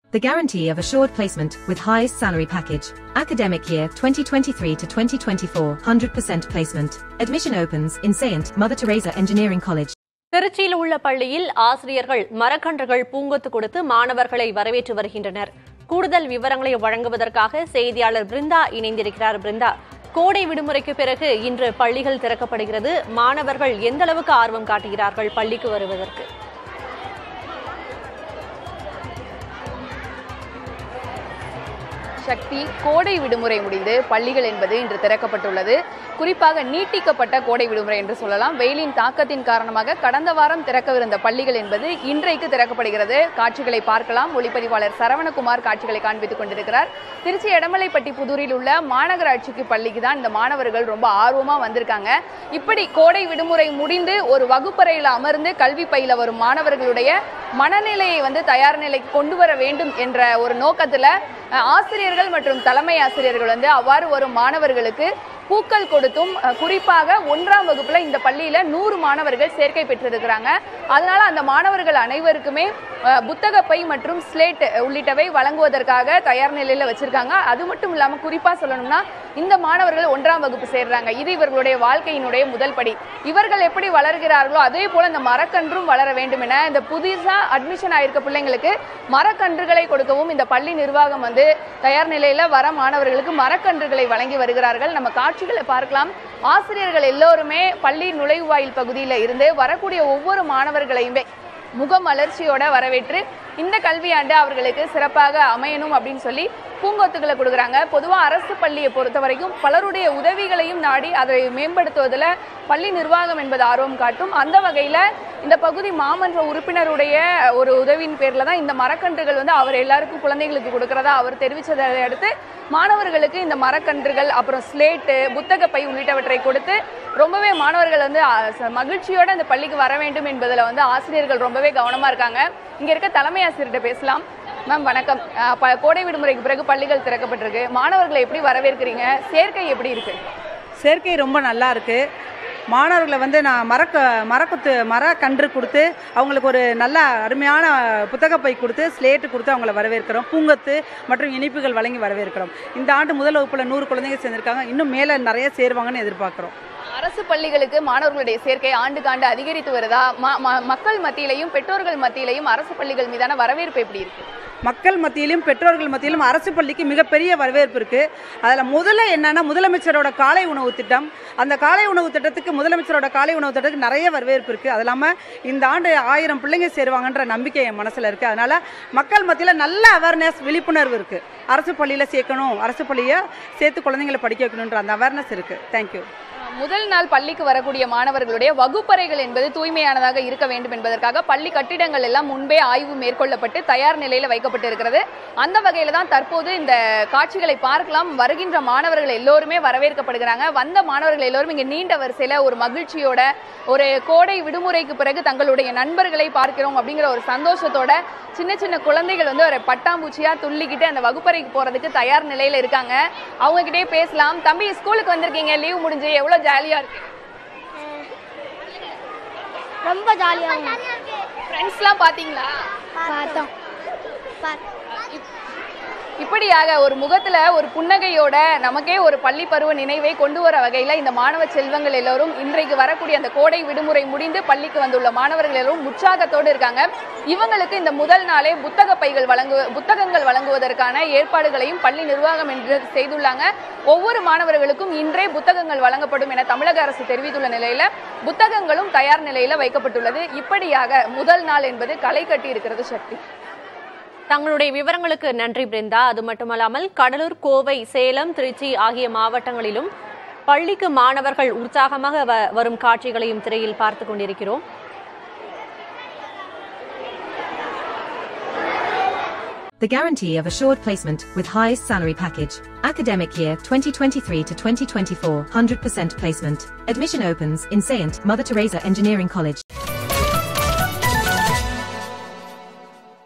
The guarantee of assured placement with highest salary package. Academic year 2023 to 2024, 100% placement. Admission opens in Saint Mother Teresa Engineering College. திருச்சியில் உள்ள பள்ளியில் ஆசிரியர்கள் மரக்கன்றுகள் பூங்கொத்து கொடுத்து மாணவர்களை வரவேற்று வருகின்றனர் கூடுதல் விவரங்களை வழங்குவதற்காக செய்தியாளர் பிருந்தா இணைந்திருக்கிறார் பிருந்தா கோடை விடுமுறைக்கு பிறகு இன்று பள்ளிகள் திறக்கப்படுகிறது மாணவர்கள் எந்த அளவுக்கு ஆர்வம் காட்டுகிறார்கள் பள்ளிக்கு வருவதற்கு சக்தி கோடை விடுமுறை முடிந்து பள்ளிகள் என்பது இன்று திறக்கப்பட்டுள்ளது குறிப்பாக நீட்டிக்கப்பட்ட கோடை விடுமுறை என்று சொல்லலாம் வெயிலின் தாக்கத்தின் காரணமாக கடந்த வாரம் திறக்கவிருந்த பள்ளிகள் என்பது இன்றைக்கு திறக்கப்படுகிறது காட்சிகளை பார்க்கலாம் ஒளிப்பதிவாளர் சரவணகுமார் காட்சிகளை காண்பித்துக் கொண்டிருக்கிறார் திருச்சி எடமலைப்பட்டி புதூரில் உள்ள மாநகராட்சிக்கு பள்ளிக்கு தான் இந்த மாணவர்கள் ரொம்ப ஆர்வமா வந்திருக்காங்க இப்படி கோடை விடுமுறை முடிந்து ஒரு வகுப்பறையில் அமர்ந்து கல்வி பயில வரும் மாணவர்களுடைய மனநிலையை வந்து தயார் நிலைக்கு கொண்டு வர வேண்டும் என்ற ஒரு நோக்கத்துல அஹ், ஆசிரியர்கள் மற்றும் தலைமை ஆசிரியர்கள் வந்து அவ்வாறு வரும் மாணவர்களுக்கு பூக்கள் கொடுத்தும் அஹ், குறிப்பாக ஒன்றாம் வகுப்புல இந்த பள்ளியில நூறு மாணவர்கள் சேர்க்கை பெற்றிருக்கிறாங்க அதனால அந்த மாணவர்கள் அனைவருக்குமே அஹ், புத்தக பை மற்றும் ஸ்லேட் உள்ளிட்டவை வழங்குவதற்காக தயார் நிலையில வச்சிருக்காங்க அது மட்டும் இல்லாம குறிப்பா சொல்லணும்னா இந்த மாணவர்கள் ஒன்றாம் வகுப்பு சேர்றாங்க இது இவர்களுடைய வாழ்க்கையினுடைய முதல் படி இவர்கள் எப்படி வளர்கிறார்களோ அதே போல இந்த மரக்கன்றும் வளர வேண்டும் என இந்த புதுசா அட்மிஷன் ஆயிருக்க பிள்ளைங்களுக்கு மரக்கன்றுகளை கொடுக்கவும் இந்த பள்ளி நிர்வாகம் வந்து தயார் நிலையில வர மாணவர்களுக்கு மரக்கன்றுகளை வழங்கி வருகிறார்கள் நம்ம காட்சிகளை பார்க்கலாம் ஆசிரியர்கள் எல்லோருமே பள்ளி நுழைவாயில் பகுதியில இருந்து வரக்கூடிய ஒவ்வொரு மாணவர்களையுமே முகமலர்ச்சியோட வரவேற்று இந்த கல்வியாண்டு அவர்களுக்கு சிறப்பாக அமையணும் அப்படின்னு சொல்லி பூங்கொத்துக்களை கொடுக்குறாங்க பொதுவாக அரசு பள்ளியை பொறுத்த வரைக்கும் பலருடைய உதவிகளையும் நாடி அதை மேம்படுத்துவதில் பள்ளி நிர்வாகம் என்பது ஆர்வம் காட்டும் அந்த வகையில் இந்த பகுதி மாமன்ற உறுப்பினருடைய ஒரு உதவியின் பேரில் தான் இந்த மரக்கன்றுகள் வந்து அவர் எல்லாருக்கும் குழந்தைகளுக்கு கொடுக்கறதா அவர் தெரிவித்ததை அடுத்து மாணவர்களுக்கு இந்த மரக்கன்றுகள் அப்புறம் ஸ்லேட்டு புத்தக பை உள்ளிட்டவற்றை கொடுத்து ரொம்பவே மாணவர்கள் வந்து ஆ, ச- மகிழ்ச்சியோட அந்த பள்ளிக்கு வர வேண்டும் என்பதில் வந்து ஆசிரியர்கள் ரொம்பவே கவனமாக இருக்காங்க இங்கே இருக்க தலைமை ஆசிரியர்கிட்ட பேசலாம் மேம் வணக்கம் ஆ, ப- கோடை விடுமுறைக்கு பிறகு பள்ளிகள் திறக்கப்பட்டிருக்கு மாணவர்களை எப்படி வரவேற்கிறீங்க சேர்க்கை எப்படி இருக்கு சேர்க்கை ரொம்ப நல்லா இருக்கு மாணவர்களை வந்து நான் மரக்க மரக்குத்து மரக்கன்று கொடுத்து அவங்களுக்கு ஒரு நல்ல அருமையான புத்தகப்பை கொடுத்து ஸ்லேட்டு கொடுத்து அவங்கள வரவேற்கிறோம் பூங்கொத்து மற்றும் இனிப்புகள் வழங்கி வரவேற்கிறோம் இந்த ஆண்டு முதல் வகுப்பில் நூறு குழந்தைங்க சேர்ந்திருக்காங்க இன்னும் மேலே நிறைய சேருவாங்கன்னு எதிர்பார்க்குறோம் அரசு பள்ளிகளுக்கு மாணவர்களுடைய சேர்க்கை ஆண்டுக்காண்டு அதிகரித்து வருதா ம- ம- மக்கள் மத்தியிலையும் பெற்றோர்கள் மத்தியிலையும் அரசு பள்ளிகள் மீதான வரவேற்பு எப்படி இருக்கு மக்கள் மத்தியிலும் பெற்றோர்கள் மத்தியிலும் அரசு பள்ளிக்கு மிகப்பெரிய வரவேற்பு இருக்கு அதில் முதல்ல என்னன்னா முதலமைச்சரோட காலை உணவு திட்டம் அந்த காலை உணவு திட்டத்துக்கு முதலமைச்சரோட காலை உணவு திட்டத்துக்கு நிறைய வரவேற்பு இருக்கு அது இல்லாமல் இந்த ஆண்டு ஆயிரம் பிள்ளைங்க சேருவாங்கன்ற நம்பிக்கை என் மனசுல இருக்கு அதனால மக்கள் மத்தியில் நல்ல அவேர்னஸ் விழிப்புணர்வு இருக்கு அரசு பள்ளியில் சேர்க்கணும் அரசு பள்ளியை சேர்த்து குழந்தைங்களை படிக்க வைக்கணுன்ற அந்த அவேர்னஸ் இருக்கு தேங்க்யூ முதல் நாள் பள்ளிக்கு வரக்கூடிய மாணவர்களுடைய வகுப்பறைகள் என்பது தூய்மையானதாக இருக்க வேண்டும் என்பதற்காக பள்ளி கட்டிடங்கள் எல்லாம் முன்பே ஆய்வு மேற்கொள்ளப்பட்டு தயார் நிலையில வைக்கப்பட்டு இருக்கிறது அந்த வகையில தான் தற்போது இந்த காட்சிகளை பார்க்கலாம் வருகின்ற மாணவர்கள் எல்லோருமே வரவேற்கப்படுகிறாங்க வந்த மாணவர்கள் எல்லோரும் இங்க நீண்ட வரிசையில ஒரு மகிழ்ச்சியோட ஒரு கோடை விடுமுறைக்கு பிறகு தங்களுடைய நண்பர்களை பார்க்கிறோம் அப்படிங்கிற ஒரு சந்தோஷத்தோட சின்ன சின்ன குழந்தைகள் வந்து ஒரு பட்டாம்பூச்சியா துள்ளிக்கிட்டு அந்த வகுப்பறைக்கு போறதுக்கு தயார் நிலையில இருக்காங்க அவங்க கிட்டே பேசலாம் தம்பி ஸ்கூலுக்கு வந்திருக்கீங்க லீவ் முடிஞ்சு எவ்வளவு ஜாலியா இருக்கு ரொம்ப ஜாலியாக ஃப்ரெண்ட்ஸ்லாம் பாத்தீங்களா பார்த்தோம் பாத்- இப்படியாக ஒரு முகத்துல ஒரு புன்னகையோட நமக்கே ஒரு பள்ளி பருவ நினைவை கொண்டு வர வகையில இந்த மாணவ செல்வங்கள் எல்லோரும் இன்றைக்கு வரக்கூடிய அந்த கோடை விடுமுறை முடிந்து பள்ளிக்கு வந்துள்ள மாணவர்கள் எல்லோரும் உற்சாகத்தோடு இருக்காங்க இவங்களுக்கு இந்த முதல் நாளே புத்தக பைகள் வழங்கு புத்தகங்கள் வழங்குவதற்கான ஏற்பாடுகளையும் பள்ளி நிர்வாகம் என்று செய்துள்ளாங்க ஒவ்வொரு மாணவர்களுக்கும் இன்றே புத்தகங்கள் வழங்கப்படும் என தமிழக அரசு தெரிவித்துள்ள நிலையில புத்தகங்களும் தயார் நிலையில வைக்கப்பட்டுள்ளது இப்படியாக முதல் நாள் என்பது களை கட்டி இருக்கிறது சக்தி தங்களுடைய விவரங்களுக்கு நன்றி பிருந்தா அது மட்டுமல்லாமல் கடலூர் கோவை சேலம் திருச்சி ஆகிய மாவட்டங்களிலும் பள்ளிக்கு மாணவர்கள் உற்சாகமாக வ- வரும் காட்சிகளையும் திரையில் பார்த்து கொண்டிருக்கிறோம் The guarantee of assured placement with highest salary package. Academic year 2023 to 2024, 100% placement. Admission opens in Saint Mother Teresa Engineering College.